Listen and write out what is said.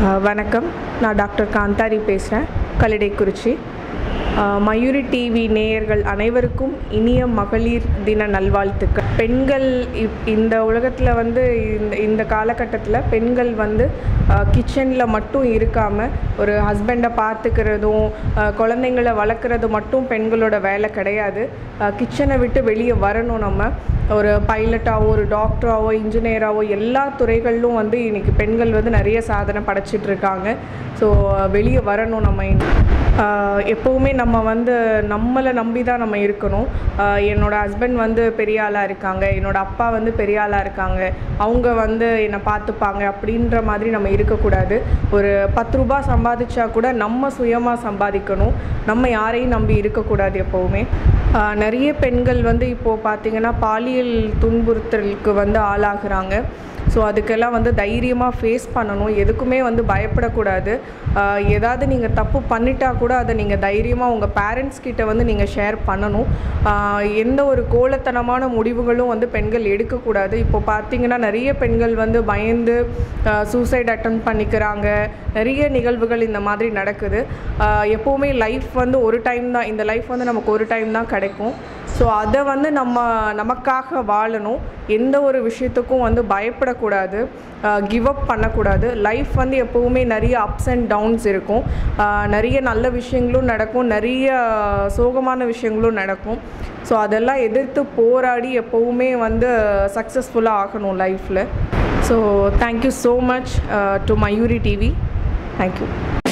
அஹ் வணக்கம் நான் டாக்டர் காந்தாரி பேசுகிறேன் கல்லடைக்குறிச்சி அஹ் மயூரி டிவி நேயர்கள் அனைவருக்கும் இனிய மகளிர் தின நல்வாழ்த்துக்கள் பெண்கள் இப் இந்த உலகத்தில் வந்து இந்த இந்த காலகட்டத்தில் பெண்கள் வந்து கிச்சனில் மட்டும் இருக்காமல் ஒரு ஹஸ்பண்டை பார்த்துக்கிறதும் அஹ் குழந்தைங்களை வளர்க்குறது மட்டும் பெண்களோட வேலை கிடையாது கிச்சனை விட்டு வெளியே வரணும் நம்ம ஒரு பைலட்டாவோ ஒரு டாக்டராவோ இன்ஜினியராவோ எல்லா துறைகளிலும் வந்து இன்றைக்கி பெண்கள் வந்து நிறைய சாதனை படைச்சிட்டு இருக்காங்க ஸோ வெளியே வரணும் நம்ம ஆஹ் எப்போவுமே நம்ம வந்து நம்மளை நம்பி தான் நம்ம இருக்கணும் ஆஹ் என்னோட ஹஸ்பண்ட் வந்து பெரிய ஆளாக இருக்காங்க என்னோட அப்பா வந்து பெரிய ஆளாக இருக்காங்க அவங்க வந்து என்னை பார்த்துப்பாங்க அப்படின்ற மாதிரி நம்ம இருக்கக்கூடாது ஒரு பத்து ரூபாய் சம்பாதிச்சா கூட நம்ம சுயமாக சம்பாதிக்கணும் நம்ம யாரையும் நம்பி இருக்கக்கூடாது எப்போவுமே ஆஹ் நிறைய பெண்கள் வந்து இப்போது பார்த்தீங்கன்னா பாலியல் துன்புறுத்தலுக்கு வந்து ஆளாகிறாங்க ஸோ அதுக்கெல்லாம் வந்து தைரியமாக ஃபேஸ் பண்ணணும் எதுக்குமே வந்து பயப்படக்கூடாது ஆஹ் ஏதாவது நீங்கள் தப்பு பண்ணிட்டா கூட அதை நீங்கள் தைரியமாக உங்கள் பேரண்ட்ஸ் கிட்ட வந்து நீங்கள் ஷேர் பண்ணணும் ஆஹ் எந்த ஒரு கோலத்தனமான முடிவுகளும் வந்து பெண்கள் எடுக்கக்கூடாது இப்போ பார்த்தீங்கன்னா நிறைய பெண்கள் வந்து பயந்து சூசைட் அட்டன் பண்ணிக்கிறாங்க நிறைய நிகழ்வுகள் இந்த மாதிரி நடக்குது ஆஹ் எப்போவுமே லைஃப் வந்து ஒரு டைம் தான் இந்த லைஃப் வந்து நமக்கு ஒரு டைம் தான் கிடைக்கும் ஸோ அதை வந்து நம்ம நமக்காக வாழணும் எந்த ஒரு விஷயத்துக்கும் வந்து பயப்படக்கூடாது கிவ் அப் பண்ணக்கூடாது லைஃப் வந்து எப்போவுமே நிறைய அப்ஸ் அண்ட் டவுன்ஸ் இருக்கும் ஆஹ் நிறைய நல்ல விஷயங்களும் நடக்கும் நிறைய சோகமான விஷயங்களும் நடக்கும் ஸோ அதெல்லாம் எதிர்த்து போராடி எப்போவுமே வந்து சக்ஸஸ்ஃபுல்லாக ஆகணும் லைஃப்பில் so thank you so much to Mayuri TV thank you